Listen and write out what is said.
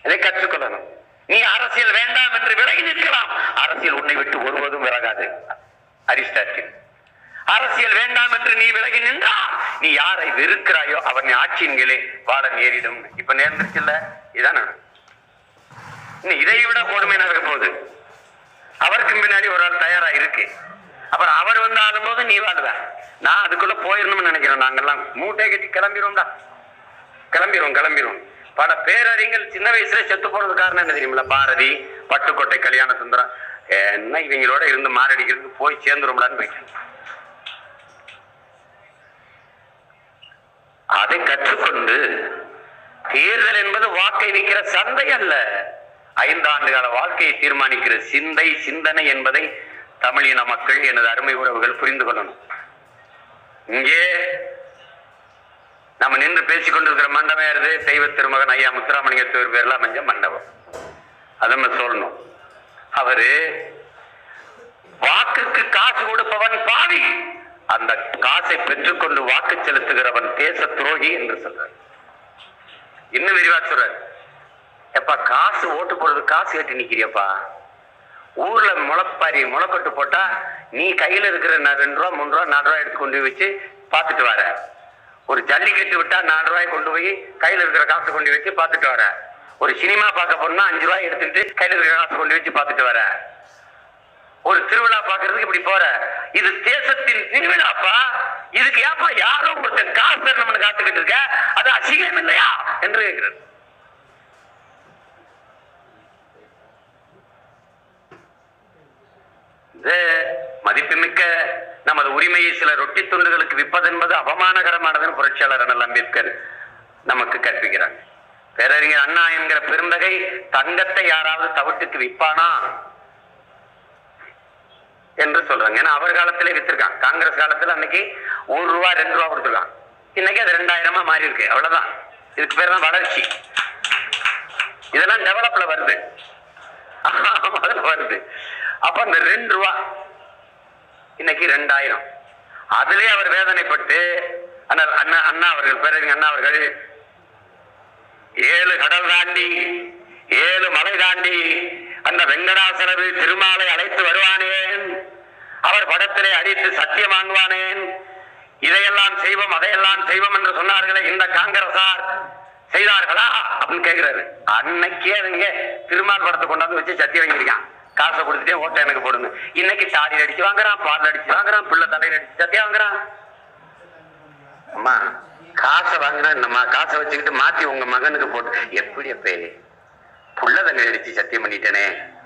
இதை கற்றுக்கொள்ளணும் நீ அரசியல் வேண்டாம் என்று விலகி நிற்கலாம் அரசியல் உன்னை விட்டு ஒருவதும் விலகாது அரிஸ்டாட்டில் அரசியல் வேண்டாம் என்று நீ விலகி நின்றால் நீ யாரை வெறுக்கிறாயோ அவன் ஆட்சியின் கீழே வாழ நேரிடும் இப்ப நேர்ந்துருச்சுல்ல இதான் நடக்கும். இன்னும் இதை விட கொடுமை நடக்க போகுது அவருக்கு பின்னாடி ஒரு ஆள் தயாரா இருக்கு அப்புறம் அவர் வந்து ஆடும்போது நீ வாடுவ நான் அதுக்குள்ள போயிடணும்னு நினைக்கிறேன் நாங்கெல்லாம் மூட்டை கட்டி கிளம்பிடுவோம்டா கிளம்பிடுவோம் கிளம்பிடுவோம் பல பேரறிஞர்கள் சின்ன வயசுல செத்து போறது காரணம் என்ன தெரியுமில்ல பாரதி பட்டுக்கோட்டை கல்யாண சுந்தரம் என்ன இவங்களோட இருந்து மாரடிக்கிறதுக்கு போய் சேர்ந்துரும்டான்னு போயிட்டேன் அதை கற்றுக்கொண்டு தேர்தல் என்பது வாக்கை விற்கிற சந்தை அல்ல ஐந்தாண்டு கால வாழ்க்கையை தீர்மானிக்கிற சிந்தை சிந்தனை என்பதை தமிழின மக்கள் எனது அருமை உறவுகள் புரிந்து கொள்ளணும் இங்கே நம்ம நின்று பேசிக் கொண்டிருக்கிற மண்டபம் யாருது தெய்வ திருமகன் ஐயா முத்துராமலிங்க தேவர் பேர்ல அமைஞ்ச மண்டபம் அதை நம்ம சொல்லணும் அவரு வாக்குக்கு காசு கொடுப்பவன் பாவி அந்த காசை பெற்றுக்கொண்டு வாக்கு செலுத்துகிறவன் தேச துரோகி என்று சொல்றார் இன்னும் விரிவா சொல்றார் எப்பா காசு ஓட்டு போடுறது காசு கட்டி நிக்கிறியப்பா ஊர்ல முளைப்பாரி முளைக்கட்டு போட்டா நீ கையில இருக்கிற ந- ரெண்டு ரூபா மூணு ரூபா நாலு ரூபா எடுத்து கொண்டு வச்சு பார்த்துட்டு வர ஒரு ஜல்லிக்கட்டு விட்டா நாலு ரூபாய் கொண்டு போய் கையில இருக்கிற காசு கொண்டு வச்சு பார்த்துட்டு வர ஒரு சினிமா பார்க்க போனா அஞ்சு ரூபாய் எடுத்துட்டு கையில இருக்கிற காசு கொண்டு வச்சு பார்த்துட்டு வர ஒரு திருவிழா பார்க்கிறதுக்கு இப்படி போற இது தேசத்தின் திருவிழாப்பா இதுக்கு ஏப்பா யாரோ ஒருத்தன் காசு தரணும்னு காத்துக்கிட்டு இருக்க அது அசிங்கம் இல்லையா என்று கேட்கிறார் இது மதிப்புமிக்க நமது உரிமையை சில ரொட்டி துண்டுகளுக்கு விற்பதென்பது அவமானகரமானதுன்னு புரட்சியாளர் அண்ணல் அம்பேத்கர் நமக்கு கற்பிக்கிறார் பேரறிஞர் அண்ணா என்கிற பெருந்தகை தங்கத்தை யாராவது தவிட்டுக்கு விற்பானா என்று சொல்றாங்க ஏன்னா அவர் காலத்திலே வித்திருக்கான் காங்கிரஸ் காலத்துல அன்னைக்கு ஒரு ரூபா ரெண்டு ரூபா கொடுத்துருக்கான் இன்னைக்கு அது ரெண்டாயிரமா மாறி இருக்கு அவ்வளவுதான் இதுக்கு பேர் தான் வளர்ச்சி இதெல்லாம் டெவலப்ல வருது அதுல வருது அப்ப அந்த ரெண்டு ரூபா இன்னைக்கு ரெண்டாயிரம் அதுலயே அவர் வேதனைப்பட்டு அண்ணா அண்ணா அண்ணா அவர்கள் பேரறிஞர் அண்ணா அவர்கள் ஏழு கடல் தாண்டி ஏழு மலை தாண்டி அந்த வெங்கடாசலரு திருமாலை அழைத்து வருவானேன் அவர் படத்திலே அடித்து சத்தியம் வாங்குவானேன் இதையெல்லாம் செய்வோம் அதையெல்லாம் செய்வோம் என்று சொன்னார்களே இந்த காங்கிரசார் செய்தார்களா அப்படின்னு கேக்குறாரு அன்னைக்கே அவங்க திருமால் படத்தை கொண்டாந்து வச்சு சத்தியம் வாங்கியிருக்கான் காசை கொடுத்துட்டே ஓட்டை எனக்கு போடுங்க இன்னைக்கு சாடி அடிச்சு வாங்குறான் பால் அடிச்சு வாங்குறான் பிள்ளை தலையில அடிச்சு சத்தியம் வாங்குறான் அம்மா காசை வாங்கினா நம்ம காசை வச்சுக்கிட்டு மாத்தி உங்க மகனுக்கு போட்டு எப்படி அப்பே புள்ள தங்க அடிச்சு சத்தியம் பண்ணிட்டேனே